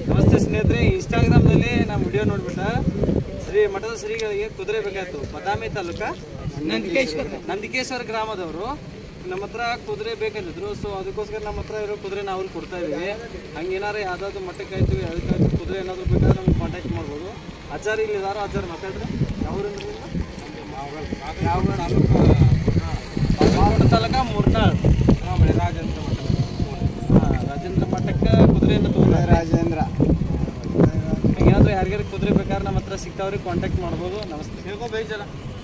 ನಮಸ್ತೆ ಸ್ನೇಹಿತರೆ ಇನ್ಸ್ಟಾಗ್ರಾಮ್ನಲ್ಲಿ ನಮ್ಮ ವಿಡಿಯೋ ನೋಡ್ಬಿಟ್ಟ ಶ್ರೀ ಮಠದ ಶ್ರೀಗಳಿಗೆ ಕುದುರೆ ಬೇಕಾಯ್ತು ಬದಾಮಿ ತಾಲೂಕಾ ನಂದಿಕೇಶ್ವರ ನಂದಿಕೇಶ್ವರ ಗ್ರಾಮದವರು ನಮ್ಮ ಹತ್ರ ಕುದುರೆ ಬೇಕಾಗಿದ್ರು ಸೊ ಅದಕ್ಕೋಸ್ಕರ ನಮ್ಮ ಹತ್ರ ಇರೋ ಕುದುರೆ ನಾವು ಅವ್ರಿಗೆ ಕೊಡ್ತಾ ಇದೀವಿ ಹಂಗೇನಾರು ಯಾವ್ದಾದ್ರು ಮಟ್ಟಕ್ಕೆ ಆಯ್ತು ಅದಕ್ಕಾಯ್ತು ಕುದುರೆ ಏನಾದ್ರು ಬೇಕಾದ್ರೆ ನಮ್ಗೆ ಕಾಂಟ್ಯಾಕ್ಟ್ ಮಾಡ್ಬೋದು ಆಚಾರ ಇಲ್ಲಿ ಇದಾರೋ ಆಚಾರ ಮಾತಾಡ್ರಿ ಯಾವ್ರಿಂದ ಯಾವ ತಾಲೂಕಾ ಮೂರ್ನಾಳ್ ರಾಜೇಂದ್ರ ಮಠ ಹಾಂ ರಾಜೇಂದ್ರ ಮಠಕ್ಕೆ ಕುದುರೆಯನ್ನು ತಗೊಂಡ್ರೆ ರಾಜೇಂದ್ರ ಏನಾದರೂ ಯಾರಿಗಾರು ಕುದುರೆ ಬೇಕಾದ್ರೆ ನಮ್ಮ ಹತ್ರ ಸಿಗ್ತಾವ್ರಿ ಕಾಂಟ್ಯಾಕ್ಟ್ ಮಾಡ್ಬೋದು ನಮಸ್ತೆ ಹೇಳ್ಕೊ ಬೇಜಾರ